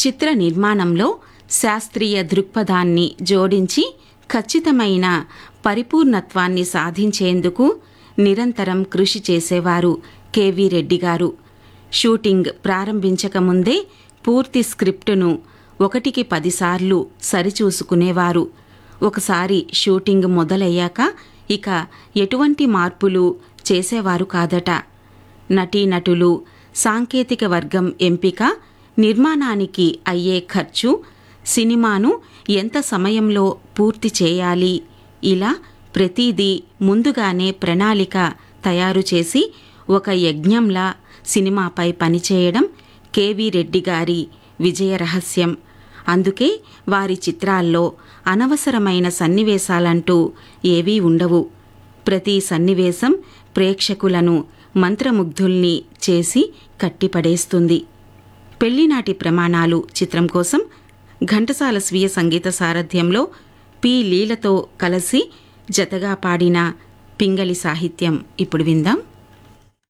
చిత్ర నిర్మాణంలో శాస్త్రీయ దృక్పథాన్ని జోడించి ఖచ్చితమైన పరిపూర్ణత్వాన్ని సాధించేందుకు నిరంతరం కృషి చేసేవారు కెవి రెడ్డి గారు షూటింగ్ ప్రారంభించకముందే పూర్తి స్క్రిప్టును ఒకటికి పదిసార్లు సరిచూసుకునేవారు ఒకసారి షూటింగ్ మొదలయ్యాక ఇక ఎటువంటి మార్పులు చేసేవారు కాదట నటీనటులు సాంకేతిక వర్గం ఎంపిక నిర్మాణానికి అయ్యే ఖర్చు సినిమాను ఎంత సమయంలో పూర్తి చేయాలి ఇలా ప్రతిదీ ముందుగానే ప్రణాళిక తయారు చేసి ఒక యజ్ఞంలా సినిమాపై పనిచేయడం కెవి రెడ్డి గారి విజయ రహస్యం అందుకే వారి చిత్రాల్లో అనవసరమైన సన్నివేశాలంటూ ఏవీ ఉండవు ప్రతి సన్నివేశం ప్రేక్షకులను మంత్రముగ్ధుల్ని చేసి కట్టిపడేస్తుంది పెళ్లినాటి ప్రమాణాలు చిత్రం కోసం ఘంటసాల స్వీయ సంగీత సారథ్యంలో పి లీలతో కలిసి జతగా పాడిన పింగళి సాహిత్యం ఇప్పుడు విందాం